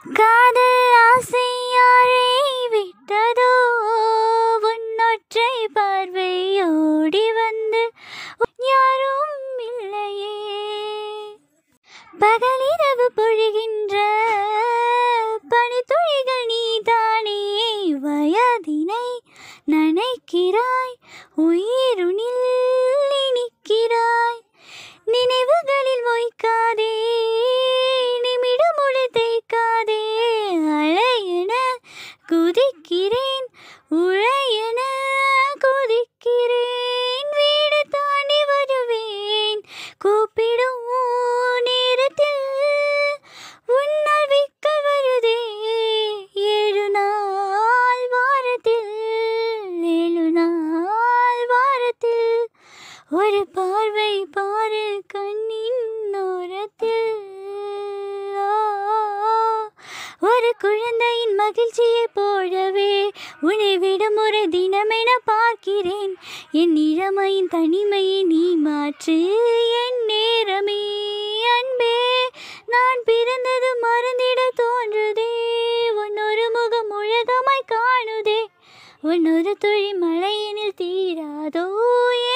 காதல் ஆசை யாரை விட்டதோ உன்னொற்றை பார்வையோடி வந்து யாரும் இல்லையே பகலிரவு பொழிகின்ற பனித்துளிகள் நீதானே வயதினை நனைக்கிறாய் உயிருனில் இனிக்கிறாய் நினைவுகளில் மொய்க்காதே நிமிடமொழி தேய்க்காதே அலையென குதிக்கிறேன் உழையென குதிக்கிறேன் வீடு தாண்டி வருவேன் கூப்பிடும் நேரத்தில் உன்னால் விக்கல் வருதே ஏழு நாள் வாரத்தில் ஏழு நாள் வாரத்தில் ஒரு பார்வை பாரு கண்ணின் ஓரத்தில் ஓ, ஒரு குழந்தையின் மகிழ்ச்சியை போலவே உன்னை விடுமுறை தினமென பார்க்கிறேன் என் இளமையின் தனிமையை நீ மாற்று என் நேரமே அன்பே நான் பிறந்தது மறந்திட தோன்றுதே உன்னொரு முகம் உலகமாய் காணுதே உன்னொரு துளி மழையினில் தீராதோ